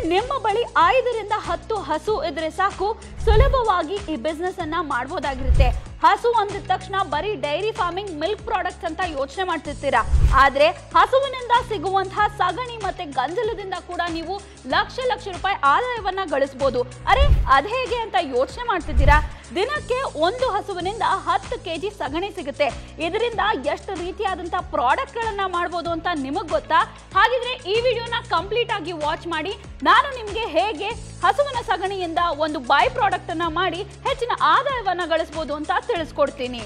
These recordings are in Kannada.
ನಿಮ್ಮ ಬಳಿ ಐದರಿಂದ ಹತ್ತು ಹಸು ಇದ್ರೆ ಸಾಕು ಸುಲಭವಾಗಿ ಈ ಬಿಸ್ನೆಸ್ ಅನ್ನ ಮಾಡ್ಬೋದಾಗಿರುತ್ತೆ ಹಸು ಅಂದ ತಕ್ಷಣ ಬರೀ ಡೈರಿ ಫಾರ್ಮಿಂಗ್ ಮಿಲ್ಕ್ ಪ್ರಾಡಕ್ಟ್ಸ್ ಅಂತ ಯೋಚನೆ ಮಾಡ್ತಿರ್ತೀರಾ ಆದ್ರೆ ಹಸುವಿನಿಂದ ಸಿಗುವಂತಹ ಸಗಣಿ ಮತ್ತೆ ಗಂಜಲದಿಂದ ಕೂಡ ನೀವು ಲಕ್ಷ ಲಕ್ಷ ರೂಪಾಯಿ ಆದಾಯವನ್ನ ಗಳಿಸಬಹುದು ಅರೆ ಅದ್ ಹೇಗೆ ಅಂತ ಯೋಚನೆ ಮಾಡ್ತಿದ್ದೀರಾ ದಿನಕ್ಕೆ ಒಂದು ಹಸುವಿನಿಂದ ಹತ್ತು ಕೆಜಿ ಸಗಣಿ ಸಿಗುತ್ತೆ ಇದರಿಂದ ಎಷ್ಟು ರೀತಿಯಾದಂತಹ ಪ್ರಾಡಕ್ಟ್ ಗಳನ್ನ ಮಾಡ್ಬೋದು ಅಂತ ನಿಮಗ್ ಗೊತ್ತಾ ಹಾಗಿದ್ರೆ ಈ ವಿಡಿಯೋನ ಕಂಪ್ಲೀಟ್ ಆಗಿ ವಾಚ್ ಮಾಡಿ ನಾನು ನಿಮ್ಗೆ ಹೇಗೆ ಹಸುವಿನ ಸಗಣಿಯಿಂದ ಒಂದು ಬೈ ಪ್ರಾಡಕ್ಟ್ ಅನ್ನ ಮಾಡಿ ಹೆಚ್ಚಿನ ಆದಾಯವನ್ನ ಗಳಿಸಬಹುದು ಅಂತ ತಿಳಿಸ್ಕೊಡ್ತೀನಿ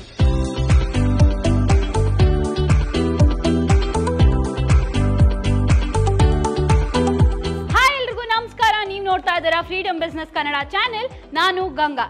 ಹಾಯ್ ಎಲ್ರಿಗೂ ನಮಸ್ಕಾರ ನೀವು ನೋಡ್ತಾ ಇದ್ದೀರಾ ಫ್ರೀಡಮ್ ಬಿಸ್ನೆಸ್ ಕನ್ನಡ ಚಾನೆಲ್ ನಾನು ಗಂಗಾ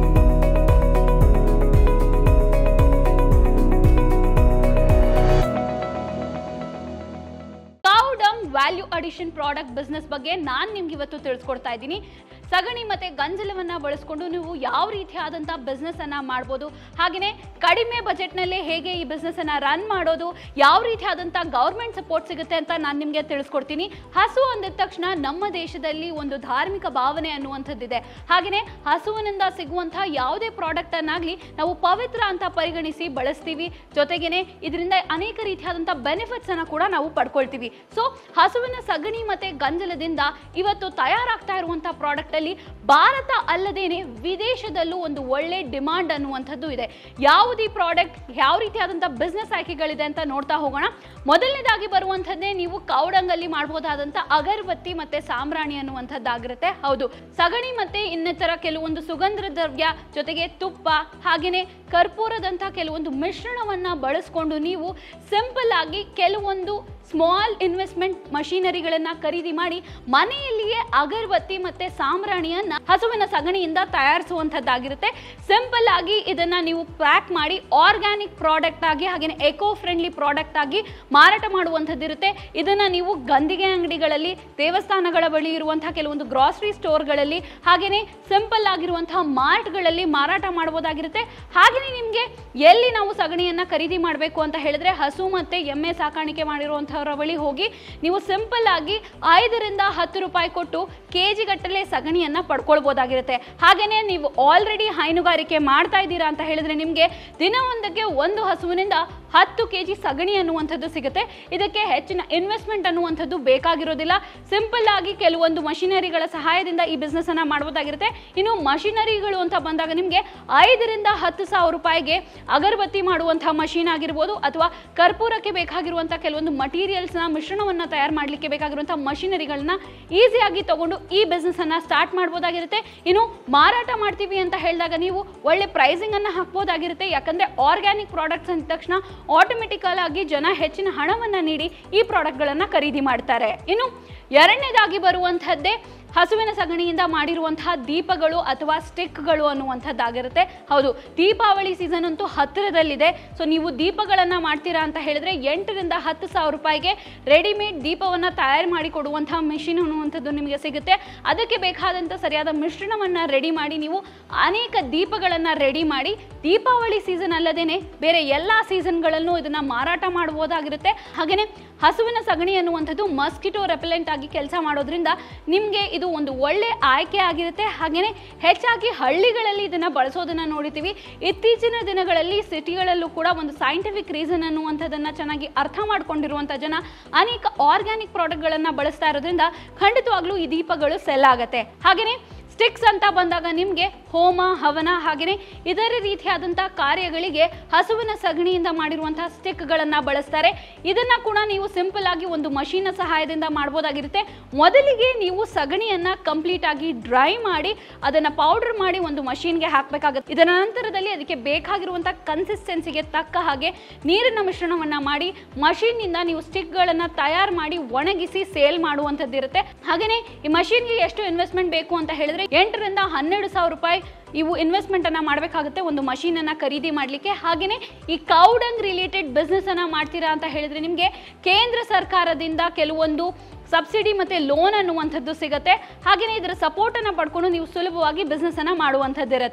ಕೌಡಂಗ್ ವ್ಯಾಲ್ಯೂ ಅಡಿಷನ್ ಪ್ರಾಡಕ್ಟ್ ಬಿಸ್ನೆಸ್ ಬಗ್ಗೆ ನಾನು ನಿಮ್ಗೆ ಇವತ್ತು ತಿಳಿಸ್ಕೊಡ್ತಾ ಇದ್ದೀನಿ ಸಗಣಿ ಮತ್ತೆ ಗಂಜಲವನ್ನ ಬಳಸ್ಕೊಂಡು ನೀವು ಯಾವ ರೀತಿಯಾದಂಥ ಬಿಸ್ನೆಸ್ ಅನ್ನ ಮಾಡ್ಬೋದು ಹಾಗೆಯೇ ಕಡಿಮೆ ಬಜೆಟ್ನಲ್ಲೇ ಹೇಗೆ ಈ ಬಿಸ್ನೆಸ್ ಅನ್ನ ರನ್ ಮಾಡೋದು ಯಾವ ರೀತಿಯಾದಂಥ ಗೌರ್ಮೆಂಟ್ ಸಪೋರ್ಟ್ ಸಿಗುತ್ತೆ ಅಂತ ನಾನು ನಿಮಗೆ ತಿಳಿಸ್ಕೊಡ್ತೀನಿ ಹಸು ಅಂದಿದ ತಕ್ಷಣ ನಮ್ಮ ದೇಶದಲ್ಲಿ ಒಂದು ಧಾರ್ಮಿಕ ಭಾವನೆ ಅನ್ನುವಂಥದ್ದಿದೆ ಹಾಗೆಯೇ ಹಸುವಿನಿಂದ ಸಿಗುವಂತಹ ಯಾವುದೇ ಪ್ರಾಡಕ್ಟ್ ಅನ್ನಾಗ್ಲಿ ನಾವು ಪವಿತ್ರ ಅಂತ ಪರಿಗಣಿಸಿ ಬಳಸ್ತೀವಿ ಜೊತೆಗೇನೆ ಇದರಿಂದ ಅನೇಕ ರೀತಿಯಾದಂಥ ಬೆನಿಫಿಟ್ಸ್ ಅನ್ನ ಕೂಡ ನಾವು ಪಡ್ಕೊಳ್ತೀವಿ ಸೊ ಹಸುವಿನ ಸಗಣಿ ಮತ್ತೆ ಗಂಜಲದಿಂದ ಇವತ್ತು ತಯಾರಾಗ್ತಾ ಇರುವಂತಹ ಪ್ರಾಡಕ್ಟ್ ಅಲ್ಲಿ ಭಾರತ ಅಲ್ಲದೇನೆ ವಿದೇಶದಲ್ಲೂ ಒಂದು ಒಳ್ಳೆ ಡಿಮಾಂಡ್ ಅನ್ನುವಂಥದ್ದು ಇದೆ ಯಾವುದೇ ಪ್ರಾಡಕ್ಟ್ ಯಾವ ರೀತಿಯಾದಂಥ ಬಿಸ್ನೆಸ್ ಆಯ್ಕೆಗಳಿದೆ ಅಂತ ನೋಡ್ತಾ ಹೋಗೋಣ ಮೊದಲನೇದಾಗಿ ಬರುವಂಥದ್ದೇ ನೀವು ಕೌಡಂಗಲ್ಲಿ ಮಾಡಬಹುದಾದಂಥ ಅಗರಬತ್ತಿ ಮತ್ತೆ ಸಾಂಬ್ರಾಣಿ ಅನ್ನುವಂಥದ್ದಾಗಿರುತ್ತೆ ಹೌದು ಸಗಣಿ ಮತ್ತೆ ಇನ್ನಿತರ ಕೆಲವೊಂದು ಸುಗಂಧ ದ್ರವ್ಯ ಜೊತೆಗೆ ತುಪ್ಪ ಹಾಗೆಯೇ ಕರ್ಪೂರದಂಥ ಕೆಲವೊಂದು ಮಿಶ್ರಣವನ್ನ ಬಳಸ್ಕೊಂಡು ನೀವು ಸಿಂಪಲ್ ಆಗಿ ಕೆಲವೊಂದು ಸ್ಮಾಲ್ ಇನ್ವೆಸ್ಟ್ಮೆಂಟ್ ಮಷೀನರಿಗಳನ್ನ ಖರೀದಿ ಮಾಡಿ ಮನೆಯಲ್ಲಿಯೇ ಅಗರಬತ್ತಿ ಮತ್ತೆ ಸಾಂಬ್ರಾಣಿಯನ್ನ ಹಸುವಿನ ಸಗಣಿಯಿಂದ ತಯಾರಿಸುವಂಥದ್ದಾಗಿರುತ್ತೆ ಸಿಂಪಲ್ ಆಗಿ ಇದನ್ನ ನೀವು ಪ್ಯಾಕ್ ಮಾಡಿ ಆರ್ಗ್ಯಾನಿಕ್ ಪ್ರಾಡಕ್ಟ್ ಆಗಿ ಹಾಗೆಯೇ ಎಕೋ ಫ್ರೆಂಡ್ಲಿ ಪ್ರಾಡಕ್ಟ್ ಆಗಿ ಮಾರಾಟ ಮಾಡುವಂಥದ್ದಿರುತ್ತೆ ಇದನ್ನ ನೀವು ಗಂದಿಗೆ ಅಂಗಡಿಗಳಲ್ಲಿ ದೇವಸ್ಥಾನಗಳ ಬಳಿ ಇರುವಂತಹ ಕೆಲವೊಂದು ಗ್ರಾಸರಿ ಸ್ಟೋರ್ಗಳಲ್ಲಿ ಹಾಗೆಯೇ ಸಿಂಪಲ್ ಆಗಿರುವಂತಹ ಮಾರ್ಟ್ಗಳಲ್ಲಿ ಮಾರಾಟ ಮಾಡಬಹುದಾಗಿರುತ್ತೆ ಹಾಗೆಯೇ ನಿಮಗೆ ಎಲ್ಲಿ ನಾವು ಸಗಣಿಯನ್ನ ಖರೀದಿ ಮಾಡಬೇಕು ಅಂತ ಹೇಳಿದ್ರೆ ಹಸು ಮತ್ತೆ ಎಮ್ಮೆ ಸಾಕಾಣಿಕೆ ಮಾಡಿರುವಂತಹವರ ಬಳಿ ಹೋಗಿ ನೀವು ಸಿಂಪಲ್ ಆಗಿ ಐದರಿಂದ ಹತ್ತು ರೂಪಾಯಿ ಕೊಟ್ಟು ಕೆ ಜಿ ಗಟ್ಟಲೆ ಸಗಣಿಯನ್ನ ಪಡ್ಕೊಳ್ಬೋದಾಗಿರುತ್ತೆ ಹಾಗೆಯೇ ನೀವು ಆಲ್ರೆಡಿ ಹೈನುಗಾರಿಕೆ ಮಾಡ್ತಾ ಇದ್ದೀರಾ ಅಂತ ಹೇಳಿದ್ರೆ ನಿಮಗೆ ದಿನವೊಂದಕ್ಕೆ ಒಂದು ಹಸುವಿನಿಂದ ಹತ್ತು ಕೆ ಜಿ ಸಗಣಿ ಅನ್ನುವಂಥದ್ದು ಸಿಗುತ್ತೆ ಇದಕ್ಕೆ ಹೆಚ್ಚಿನ ಇನ್ವೆಸ್ಟ್ಮೆಂಟ್ ಅನ್ನುವಂಥದ್ದು ಬೇಕಾಗಿರೋದಿಲ್ಲ ಸಿಂಪಲ್ ಆಗಿ ಕೆಲವೊಂದು ಮಷಿನರಿಗಳ ಸಹಾಯದಿಂದ ಈ ಬಿಸ್ನೆಸ್ ಅನ್ನ ಮಾಡಬಹುದಾಗಿರುತ್ತೆ ಇನ್ನು ಮಷಿನರಿಗಳು ಅಂತ ಬಂದಾಗ ನಿಮಗೆ ಐದರಿಂದ ಹತ್ತು ಸಾವಿರ ರೂಪಾಯಿಗೆ ಅಗರಬತ್ತಿ ಮಾಡುವಂತಹ ಮಷೀನ್ ಆಗಿರ್ಬೋದು ಅಥವಾ ಕರ್ಪೂರಕ್ಕೆ ಬೇಕಾಗಿರುವಂತಹ ಕೆಲವೊಂದು ಮಟೀರಿಯಲ್ಸ್ನ ಮಿಶ್ರಣವನ್ನ ತಯಾರು ಮಾಡಲಿಕ್ಕೆ ಬೇಕಾಗಿರುವಂತಹ ಮಷಿನರಿಗಳನ್ನ ಈಸಿಯಾಗಿ ತಗೊಂಡು ಈ ಬಿಸ್ನೆಸ್ ಅನ್ನ ಸ್ಟಾರ್ಟ್ ಮಾಡ್ಬೋದಾಗಿರುತ್ತೆ ಇನ್ನು ಮಾರಾಟ ಮಾಡ್ತೀವಿ ಅಂತ ಹೇಳಿದಾಗ ನೀವು ಒಳ್ಳೆ ಪ್ರೈಸಿಂಗ್ ಅನ್ನ ಹಾಕ್ಬೋದಾಗಿರುತ್ತೆ ಯಾಕಂದ್ರೆ ಆರ್ಗ್ಯಾನಿಕ್ ಪ್ರಾಡಕ್ಟ್ಸ್ ಅಂದ ತಕ್ಷಣ ಆಟೋಮೆಟಿಕಲ್ ಆಗಿ ಜನ ಹೆಚ್ಚಿನ ಹಣವನ್ನ ನೀಡಿ ಈ ಪ್ರಾಡಕ್ಟ್ಗಳನ್ನ ಖರೀದಿ ಮಾಡ್ತಾರೆ ಇನ್ನು ಎರಡನೇದಾಗಿ ಬರುವಂತಹದ್ದೇ ಹಸುವಿನ ಸಗಣಿಯಿಂದ ಮಾಡಿರುವಂತಹ ದೀಪಗಳು ಅಥವಾ ಸ್ಟಿಕ್ಗಳು ಅನ್ನುವಂಥದ್ದಾಗಿರುತ್ತೆ ಹೌದು ದೀಪಾವಳಿ ಸೀಸನ್ ಅಂತೂ ಹತ್ತಿರದಲ್ಲಿದೆ ಸೊ ನೀವು ದೀಪಗಳನ್ನು ಮಾಡ್ತೀರಾ ಅಂತ ಹೇಳಿದ್ರೆ ಎಂಟರಿಂದ ಹತ್ತು ಸಾವಿರ ರೂಪಾಯಿಗೆ ರೆಡಿಮೇಡ್ ದೀಪವನ್ನು ತಯಾರು ಮಾಡಿ ಕೊಡುವಂತಹ ಮಿಷಿನ್ ಅನ್ನುವಂಥದ್ದು ನಿಮಗೆ ಸಿಗುತ್ತೆ ಅದಕ್ಕೆ ಬೇಕಾದಂಥ ಸರಿಯಾದ ಮಿಶ್ರಣವನ್ನು ರೆಡಿ ಮಾಡಿ ನೀವು ಅನೇಕ ದೀಪಗಳನ್ನು ರೆಡಿ ಮಾಡಿ ದೀಪಾವಳಿ ಸೀಸನ್ ಅಲ್ಲದೇನೆ ಬೇರೆ ಎಲ್ಲ ಸೀಸನ್ಗಳಲ್ಲೂ ಇದನ್ನ ಮಾರಾಟ ಮಾಡಬಹುದಾಗಿರುತ್ತೆ ಹಾಗೆಯೇ ಹಸುವಿನ ಸಗಣಿ ಅನ್ನುವಂಥದ್ದು ಮಸ್ಕಿಟೋ ರೆಪಲೆಂಟ್ ಆಗಿ ಕೆಲಸ ಮಾಡೋದ್ರಿಂದ ನಿಮಗೆ ಇದು ಒಂದು ಒಳ್ಳೆ ಆಯ್ಕೆ ಆಗಿರುತ್ತೆ ಹಾಗೆಯೇ ಹೆಚ್ಚಾಗಿ ಹಳ್ಳಿಗಳಲ್ಲಿ ಇದನ್ನ ಬಳಸೋದನ್ನ ನೋಡಿತೀವಿ ಇತ್ತೀಚಿನ ದಿನಗಳಲ್ಲಿ ಸಿಟಿಗಳಲ್ಲೂ ಕೂಡ ಒಂದು ಸೈಂಟಿಫಿಕ್ ರೀಸನ್ ಅನ್ನುವಂಥದ್ದನ್ನ ಚೆನ್ನಾಗಿ ಅರ್ಥ ಮಾಡ್ಕೊಂಡಿರುವಂಥ ಜನ ಅನೇಕ ಆರ್ಗ್ಯಾನಿಕ್ ಪ್ರಾಡಕ್ಟ್ಗಳನ್ನ ಬಳಸ್ತಾ ಇರೋದ್ರಿಂದ ಖಂಡಿತವಾಗ್ಲೂ ಈ ದೀಪಗಳು ಸೆಲ್ ಆಗತ್ತೆ ಹಾಗೆಯೇ ಸ್ಟಿಕ್ಸ್ ಅಂತ ಬಂದಾಗ ನಿಮಗೆ ಹೋಮ ಹವನ ಹಾಗೆಯೇ ಇತರೆ ರೀತಿಯಾದಂಥ ಕಾರ್ಯಗಳಿಗೆ ಹಸುವಿನ ಸಗಣಿಯಿಂದ ಮಾಡಿರುವಂತಹ ಸ್ಟಿಕ್ಗಳನ್ನು ಬಳಸ್ತಾರೆ ಇದನ್ನ ಕೂಡ ನೀವು ಸಿಂಪಲ್ ಆಗಿ ಒಂದು ಮಷೀನ ಸಹಾಯದಿಂದ ಮಾಡ್ಬೋದಾಗಿರುತ್ತೆ ಮೊದಲಿಗೆ ನೀವು ಸಗಣಿಯನ್ನ ಕಂಪ್ಲೀಟ್ ಆಗಿ ಡ್ರೈ ಮಾಡಿ ಅದನ್ನ ಪೌಡರ್ ಮಾಡಿ ಒಂದು ಮಷೀನ್ಗೆ ಹಾಕಬೇಕಾಗುತ್ತೆ ಇದರ ನಂತರದಲ್ಲಿ ಅದಕ್ಕೆ ಬೇಕಾಗಿರುವಂಥ ಕನ್ಸಿಸ್ಟೆನ್ಸಿಗೆ ತಕ್ಕ ಹಾಗೆ ನೀರಿನ ಮಿಶ್ರಣವನ್ನ ಮಾಡಿ ಮಷೀನ್ನಿಂದ ನೀವು ಸ್ಟಿಕ್ಗಳನ್ನು ತಯಾರು ಮಾಡಿ ಒಣಗಿಸಿ ಸೇಲ್ ಮಾಡುವಂಥದ್ದಿರುತ್ತೆ ಹಾಗೆಯೇ ಈ ಮಷೀನ್ಗೆ ಎಷ್ಟು ಇನ್ವೆಸ್ಟ್ಮೆಂಟ್ ಬೇಕು ಅಂತ ಹೇಳಿದ್ರೆ ಎಂಟರಿಂದ ಹನ್ನೆರಡು ಸಾವಿರ ರೂಪಾಯಿ ಇವು ಇನ್ವೆಸ್ಟ್ಮೆಂಟ್ ಅನ್ನ ಮಾಡಬೇಕಾಗುತ್ತೆ ಒಂದು ಮಷೀನ್ ಅನ್ನ ಖರೀದಿ ಮಾಡಲಿಕ್ಕೆ ಹಾಗೆಯೇ ಈ ಕೌಡಂಗ್ ರಿಲೇಟೆಡ್ ಬಿಸ್ನೆಸ್ ಅನ್ನ ಮಾಡ್ತೀರಾ ಅಂತ ಹೇಳಿದ್ರೆ ನಿಮಗೆ ಕೇಂದ್ರ ಸರ್ಕಾರದಿಂದ ಕೆಲವೊಂದು ಸಬ್ಸಿಡಿ ಮತ್ತೆ ಲೋನ್ ಅನ್ನುವಂಥದ್ದು ಸಿಗುತ್ತೆ ಹಾಗೆಯೇ ಇದರ ಸಪೋರ್ಟ್ ಅನ್ನ ಪಡ್ಕೊಂಡು ನೀವು ಸುಲಭವಾಗಿ ಬಿಸ್ನೆಸ್ ಅನ್ನ ಮಾಡುವಂಥದ್ದಿರುತ್ತೆ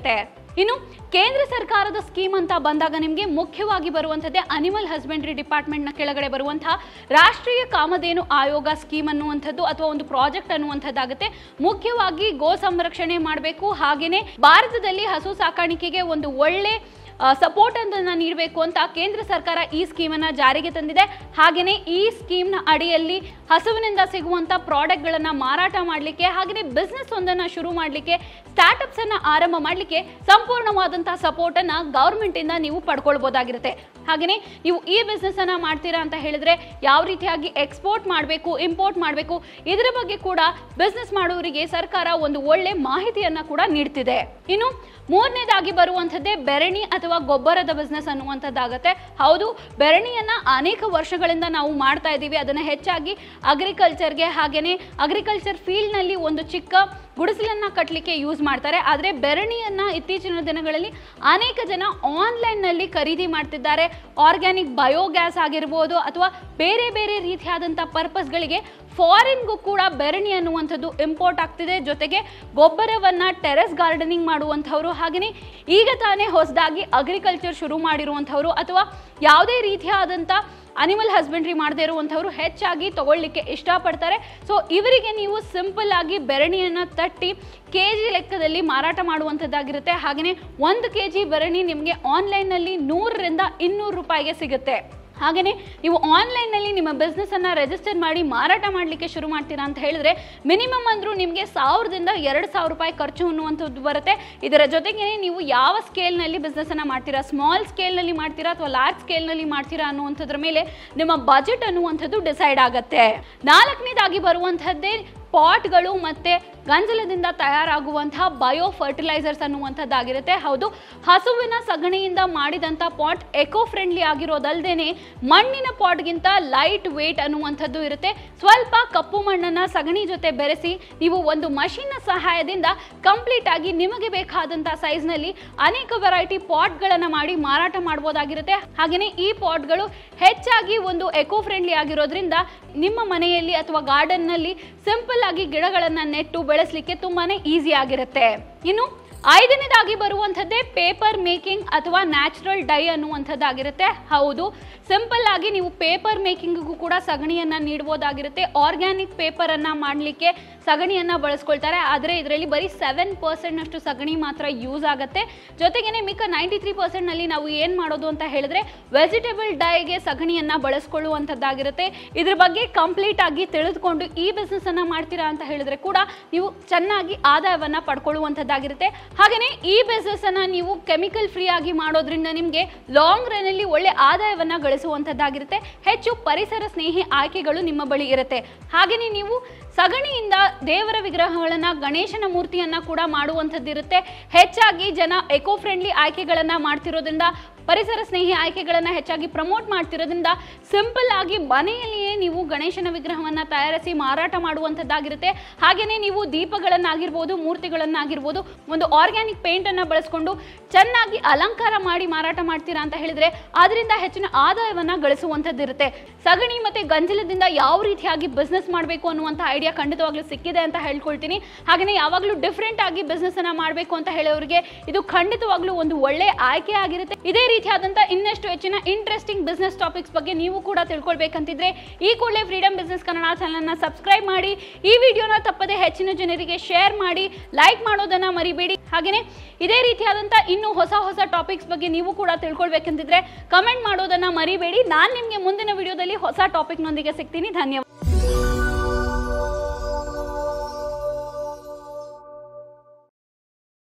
ಇನ್ನು ಕೇಂದ್ರ ಸರ್ಕಾರದ ಸ್ಕೀಮ್ ಅಂತ ಬಂದಾಗ ನಿಮಗೆ ಮುಖ್ಯವಾಗಿ ಬರುವಂಥದ್ದೇ ಅನಿಮಲ್ ಹಸ್ಬೆಂಡ್ರಿ ಡಿಪಾರ್ಟ್ಮೆಂಟ್ನ ಕೆಳಗಡೆ ಬರುವಂತಹ ರಾಷ್ಟ್ರೀಯ ಕಾಮಧೇನು ಆಯೋಗ ಸ್ಕೀಮ್ ಅನ್ನುವಂಥದ್ದು ಅಥವಾ ಒಂದು ಪ್ರಾಜೆಕ್ಟ್ ಅನ್ನುವಂಥದ್ದಾಗುತ್ತೆ ಮುಖ್ಯವಾಗಿ ಗೋ ಸಂರಕ್ಷಣೆ ಮಾಡಬೇಕು ಹಾಗೆಯೇ ಭಾರತದಲ್ಲಿ ಹಸು ಸಾಕಾಣಿಕೆಗೆ ಒಂದು ಒಳ್ಳೆ ಸಪೋರ್ಟ್ ಅನ್ನು ನೀಡಬೇಕು ಅಂತ ಕೇಂದ್ರ ಸರ್ಕಾರ ಈ ಸ್ಕೀಮನ್ನು ಜಾರಿಗೆ ತಂದಿದೆ ಹಾಗೆಯೇ ಈ ಸ್ಕೀಮ್ನ ಅಡಿಯಲ್ಲಿ ಹಸುವಿನಿಂದ ಸಿಗುವಂಥ ಪ್ರಾಡಕ್ಟ್ಗಳನ್ನು ಮಾರಾಟ ಮಾಡಲಿಕ್ಕೆ ಹಾಗೆಯೇ ಬಿಸ್ನೆಸ್ ಒಂದನ್ನು ಶುರು ಮಾಡಲಿಕ್ಕೆ ಸ್ಟಾರ್ಟಪ್ಸ್ ಅನ್ನ ಆರಂಭ ಮಾಡಲಿಕ್ಕೆ ಸಂಪೂರ್ಣವಾದಂತಹ ಸಪೋರ್ಟ್ ಅನ್ನ ಗೌರ್ಮೆಂಟ್ ಇಂದ ನೀವು ಪಡ್ಕೊಳ್ಬಹುದಾಗಿರುತ್ತೆ ಹಾಗೆಯೇ ನೀವು ಈ ಬಿಸ್ನೆಸ್ ಅನ್ನ ಮಾಡ್ತೀರಾ ಅಂತ ಹೇಳಿದ್ರೆ ಯಾವ ರೀತಿಯಾಗಿ ಎಕ್ಸ್ಪೋರ್ಟ್ ಮಾಡಬೇಕು ಇಂಪೋರ್ಟ್ ಮಾಡಬೇಕು ಇದರ ಬಗ್ಗೆ ಕೂಡ ಬಿಸ್ನೆಸ್ ಮಾಡುವವರಿಗೆ ಸರ್ಕಾರ ಒಂದು ಒಳ್ಳೆ ಮಾಹಿತಿಯನ್ನ ಕೂಡ ನೀಡ್ತಿದೆ ಇನ್ನು ಮೂರನೇದಾಗಿ ಬರುವಂಥದ್ದೇ ಬೆರಣಿ ಅಥವಾ ಗೊಬ್ಬರದ ಬಿಸ್ನೆಸ್ ಅನ್ನುವಂಥದ್ದಾಗತ್ತೆ ಹೌದು ಬೆರಣಿಯನ್ನ ಅನೇಕ ವರ್ಷಗಳಿಂದ ನಾವು ಮಾಡ್ತಾ ಇದ್ದೀವಿ ಅದನ್ನು ಹೆಚ್ಚಾಗಿ ಅಗ್ರಿಕಲ್ಚರ್ಗೆ ಹಾಗೆಯೇ ಅಗ್ರಿಕಲ್ಚರ್ ಫೀಲ್ಡ್ನಲ್ಲಿ ಒಂದು ಚಿಕ್ಕ ಗುಡಿಸಲನ್ನ ಕಟ್ಟಲಿಕ್ಕೆ ಯೂಸ್ ಮಾಡ್ತಾರೆ ಆದರೆ ಬೆರಣಿಯನ್ನ ಇತ್ತೀಚಿನ ದಿನಗಳಲ್ಲಿ ಅನೇಕ ಜನ ಆನ್ಲೈನ್ನಲ್ಲಿ ಖರೀದಿ ಮಾಡ್ತಿದ್ದಾರೆ ಆರ್ಗ್ಯಾನಿಕ್ ಬಯೋಗ್ಯಾಸ್ ಆಗಿರ್ಬೋದು ಅಥವಾ ಬೇರೆ ಬೇರೆ ರೀತಿಯಾದಂಥ ಪರ್ಪಸ್ಗಳಿಗೆ ಫಾರಿನ್ಗೂ ಕೂಡ ಬೆರಣಿ ಅನ್ನುವಂಥದ್ದು ಇಂಪೋರ್ಟ್ ಆಗ್ತಿದೆ ಜೊತೆಗೆ ಗೊಬ್ಬರವನ್ನ ಟೆರೆಸ್ ಗಾರ್ಡನಿಂಗ್ ಮಾಡುವಂಥವ್ರು ಹಾಗೆಯೇ ಈಗ ತಾನೇ ಹೊಸದಾಗಿ ಅಗ್ರಿಕಲ್ಚರ್ ಶುರು ಮಾಡಿರುವಂಥವ್ರು ಅಥವಾ ಯಾವುದೇ ರೀತಿಯಾದಂಥ ಅನಿಮಲ್ ಹಸ್ಬೆಂಡ್ರಿ ಮಾಡದೇ ಇರುವಂಥವ್ರು ಹೆಚ್ಚಾಗಿ ತಗೊಳ್ಳಿಕ್ಕೆ ಇಷ್ಟಪಡ್ತಾರೆ ಸೊ ಇವರಿಗೆ ನೀವು ಸಿಂಪಲ್ ಆಗಿ ಬೆರಣಿಯನ್ನು ತಟ್ಟಿ ಕೆ ಜಿ ಲೆಕ್ಕದಲ್ಲಿ ಮಾರಾಟ ಮಾಡುವಂಥದ್ದಾಗಿರುತ್ತೆ ಹಾಗೆಯೇ ಒಂದು ಕೆ ಜಿ ಬೆರಣಿ ನಿಮಗೆ ಆನ್ಲೈನ್ನಲ್ಲಿ ನೂರರಿಂದ ಇನ್ನೂರು ರೂಪಾಯಿಗೆ ಸಿಗುತ್ತೆ ಹಾಗೆಯೇ ನೀವು ಆನ್ಲೈನ್ನಲ್ಲಿ ನಿಮ್ಮ ಬಿಸ್ನೆಸ್ಸನ್ನು ರಿಜಿಸ್ಟರ್ ಮಾಡಿ ಮಾರಾಟ ಮಾಡಲಿಕ್ಕೆ ಶುರು ಮಾಡ್ತೀರಾ ಅಂತ ಹೇಳಿದ್ರೆ ಮಿನಿಮಮ್ ಅಂದರೂ ನಿಮಗೆ ಸಾವಿರದಿಂದ ಎರಡು ಸಾವಿರ ರೂಪಾಯಿ ಖರ್ಚು ಅನ್ನುವಂಥದ್ದು ಬರುತ್ತೆ ಇದರ ಜೊತೆಗೆ ನೀವು ಯಾವ ಸ್ಕೇಲ್ನಲ್ಲಿ ಬಿಸ್ನೆಸ್ಸನ್ನು ಮಾಡ್ತೀರಾ ಸ್ಮಾಲ್ ಸ್ಕೇಲ್ನಲ್ಲಿ ಮಾಡ್ತೀರಾ ಅಥವಾ ಲಾರ್ಜ್ ಸ್ಕೇಲ್ನಲ್ಲಿ ಮಾಡ್ತೀರಾ ಅನ್ನುವಂಥದ್ರ ಮೇಲೆ ನಿಮ್ಮ ಬಜೆಟ್ ಅನ್ನುವಂಥದ್ದು ಡಿಸೈಡ್ ಆಗುತ್ತೆ ನಾಲ್ಕನೇದಾಗಿ ಬರುವಂಥದ್ದೇ ಪಾಟ್ಗಳು ಮತ್ತು ಗಂಜಲದಿಂದ ತಯಾರಾಗುವಂತಹ ಬಯೋ ಫರ್ಟಿಲೈಸರ್ಸ್ ಅನ್ನುವಂಥದ್ದಾಗಿರುತ್ತೆ ಹೌದು ಹಸುವಿನ ಸಗಣಿಯಿಂದ ಮಾಡಿದಂಥ ಪಾಟ್ ಎಕೋ ಫ್ರೆಂಡ್ಲಿ ಆಗಿರೋದಲ್ದೇನೆ ಮಣ್ಣಿನ ಪಾಟ್ಗಿಂತ ಲೈಟ್ ವೇಟ್ ಅನ್ನುವಂಥದ್ದು ಇರುತ್ತೆ ಸ್ವಲ್ಪ ಕಪ್ಪು ಮಣ್ಣನ್ನು ಸಗಣಿ ಜೊತೆ ಬೆರೆಸಿ ನೀವು ಒಂದು ಮಷಿನ್ನ ಸಹಾಯದಿಂದ ಕಂಪ್ಲೀಟ್ ಆಗಿ ನಿಮಗೆ ಬೇಕಾದಂಥ ಸೈಜ್ನಲ್ಲಿ ಅನೇಕ ವೆರೈಟಿ ಪಾಟ್ಗಳನ್ನು ಮಾಡಿ ಮಾರಾಟ ಮಾಡ್ಬೋದಾಗಿರುತ್ತೆ ಹಾಗೆಯೇ ಈ ಪಾಟ್ಗಳು ಹೆಚ್ಚಾಗಿ ಒಂದು ಎಕೋ ಫ್ರೆಂಡ್ಲಿ ಆಗಿರೋದ್ರಿಂದ ನಿಮ್ಮ ಮನೆಯಲ್ಲಿ ಅಥವಾ ಗಾರ್ಡನ್ನಲ್ಲಿ ಸಿಂಪಲ್ ಆಗಿ ಗಿಡಗಳನ್ನು ನೆಟ್ಟು ಬೆಳೆಸಲಿಕ್ಕೆ ತುಂಬಾನೇ ಈಸಿ ಆಗಿರುತ್ತೆ ಇನ್ನು ಐದನೇದಾಗಿ ಬರುವಂಥದ್ದೇ ಪೇಪರ್ ಮೇಕಿಂಗ್ ಅಥವಾ ನ್ಯಾಚುರಲ್ ಡೈ ಅನ್ನುವಂಥದ್ದಾಗಿರುತ್ತೆ ಹೌದು ಸಿಂಪಲ್ ಆಗಿ ನೀವು ಪೇಪರ್ ಮೇಕಿಂಗಿಗೂ ಕೂಡ ಸಗಣಿಯನ್ನು ನೀಡ್ಬೋದಾಗಿರುತ್ತೆ ಆರ್ಗ್ಯಾನಿಕ್ ಪೇಪರನ್ನು ಮಾಡಲಿಕ್ಕೆ ಸಗಣಿಯನ್ನು ಬಳಸ್ಕೊಳ್ತಾರೆ ಆದರೆ ಇದರಲ್ಲಿ ಬರೀ ಸೆವೆನ್ ಪರ್ಸೆಂಟ್ನಷ್ಟು ಸಗಣಿ ಮಾತ್ರ ಯೂಸ್ ಆಗುತ್ತೆ ಜೊತೆಗೇನೆ ಮಿಕ್ಕ ನೈಂಟಿ ತ್ರೀ ಪರ್ಸೆಂಟ್ನಲ್ಲಿ ನಾವು ಏನು ಮಾಡೋದು ಅಂತ ಹೇಳಿದ್ರೆ ವೆಜಿಟೇಬಲ್ ಡೈಗೆ ಸಗಣಿಯನ್ನು ಬಳಸ್ಕೊಳ್ಳುವಂಥದ್ದಾಗಿರುತ್ತೆ ಇದ್ರ ಬಗ್ಗೆ ಕಂಪ್ಲೀಟ್ ಆಗಿ ತಿಳಿದುಕೊಂಡು ಈ ಬಿಸ್ನೆಸ್ಸನ್ನು ಮಾಡ್ತೀರಾ ಅಂತ ಹೇಳಿದ್ರೆ ಕೂಡ ನೀವು ಚೆನ್ನಾಗಿ ಆದಾಯವನ್ನು ಪಡ್ಕೊಳ್ಳುವಂಥದ್ದಾಗಿರುತ್ತೆ ಹಾಗೆಯೇ ಈ ಬಿಸ್ನೆಸ್ಸನ್ನು ನೀವು ಕೆಮಿಕಲ್ ಫ್ರೀ ಆಗಿ ಮಾಡೋದ್ರಿಂದ ನಿಮಗೆ ಲಾಂಗ್ ರನ್ನಲ್ಲಿ ಒಳ್ಳೆ ಆದಾಯವನ್ನು ಗಳಿಸುವಂಥದ್ದಾಗಿರುತ್ತೆ ಹೆಚ್ಚು ಪರಿಸರ ಸ್ನೇಹಿ ಆಯ್ಕೆಗಳು ನಿಮ್ಮ ಬಳಿ ಇರುತ್ತೆ ಹಾಗೆಯೇ ನೀವು ಸಗಣಿಯಿಂದ ದೇವರ ವಿಗ್ರಹಗಳನ್ನ ಗಣೇಶನ ಮೂರ್ತಿಯನ್ನ ಕೂಡ ಮಾಡುವಂಥದ್ದಿರುತ್ತೆ ಹೆಚ್ಚಾಗಿ ಜನ ಎಕೋ ಫ್ರೆಂಡ್ಲಿ ಆಯ್ಕೆಗಳನ್ನ ಮಾಡ್ತಿರೋದ್ರಿಂದ ಪರಿಸರ ಸ್ನೇಹಿ ಆಯ್ಕೆಗಳನ್ನು ಹೆಚ್ಚಾಗಿ ಪ್ರಮೋಟ್ ಮಾಡ್ತಿರೋದ್ರಿಂದ ಸಿಂಪಲ್ ಆಗಿ ಮನೆಯಲ್ಲಿಯೇ ನೀವು ಗಣೇಶನ ವಿಗ್ರಹವನ್ನು ತಯಾರಿಸಿ ಮಾರಾಟ ಮಾಡುವಂಥದ್ದಾಗಿರುತ್ತೆ ಹಾಗೆಯೇ ನೀವು ದೀಪಗಳನ್ನಾಗಿರ್ಬೋದು ಮೂರ್ತಿಗಳನ್ನಾಗಿರ್ಬೋದು ಒಂದು ಆರ್ಗ್ಯಾನಿಕ್ ಪೇಂಟನ್ನು ಬಳಸ್ಕೊಂಡು ಚೆನ್ನಾಗಿ ಅಲಂಕಾರ ಮಾಡಿ ಮಾರಾಟ ಮಾಡ್ತೀರಾ ಅಂತ ಹೇಳಿದ್ರೆ ಅದರಿಂದ ಹೆಚ್ಚಿನ ಆದಾಯವನ್ನು ಗಳಿಸುವಂಥದ್ದಿರುತ್ತೆ ಸಗಣಿ ಮತ್ತು ಗಂಜಲದಿಂದ ಯಾವ ರೀತಿಯಾಗಿ ಬಿಸ್ನೆಸ್ ಮಾಡಬೇಕು ಅನ್ನುವಂಥ ಐಡಿಯಾ ಖಂಡಿತವಾಗ್ಲೂ ಸಿಕ್ಕಿದೆ ಅಂತ ಹೇಳ್ಕೊಳ್ತೀನಿ ಹಾಗೆಯೇ ಯಾವಾಗಲೂ ಡಿಫ್ರೆಂಟ್ ಆಗಿ ಬಿಸ್ನೆಸ್ ಅನ್ನ ಮಾಡಬೇಕು ಅಂತ ಹೇಳೋರಿಗೆ ಇದು ಖಂಡಿತವಾಗ್ಲೂ ಒಂದು ಒಳ್ಳೆ ಆಯ್ಕೆ ಆಗಿರುತ್ತೆ ಇದೇ ರೀತಿಯಾದಂಥ ಇನ್ನಷ್ಟು ಹೆಚ್ಚಿನ ಇಂಟ್ರೆಸ್ಟಿಂಗ್ ಬಿಸ್ನೆಸ್ ಟಾಪಿಕ್ಸ್ ಬಗ್ಗೆ ನೀವು ಕೂಡ ತಿಳ್ಕೊಳ್ಬೇಕಂತಿದ್ರೆ ಈ ಕೂಡಲೇ ಫ್ರೀಡಮ್ ಬಿಸ್ನೆಸ್ ಕನ್ನಡ ಚಾನಲ್ನ ಸಬ್ಸ್ಕ್ರೈಬ್ ಮಾಡಿ ಈ ವಿಡಿಯೋನ ತಪ್ಪದೆ ಹೆಚ್ಚಿನ ಜನರಿಗೆ ಶೇರ್ ಮಾಡಿ ಲೈಕ್ ಮಾಡೋದನ್ನ ಮರಿಬೇಡಿ ಹಾಗೆಯೇ ಇದೇ ರೀತಿಯಾದಂಥ ಇನ್ನೂ ಹೊಸ ಹೊಸ ಟಾಪಿಕ್ಸ್ ಬಗ್ಗೆ ನೀವು ಕೂಡ ತಿಳ್ಕೊಳ್ಬೇಕಂತಿದ್ರೆ ಕಮೆಂಟ್ ಮಾಡೋದನ್ನ ಮರಿಬೇಡಿ ನಾನು ನಿಮಗೆ ಮುಂದಿನ ವಿಡಿಯೋದಲ್ಲಿ ಹೊಸ ಟಾಪಿಕ್ನೊಂದಿಗೆ ಸಿಗ್ತೀನಿ ಧನ್ಯವಾದ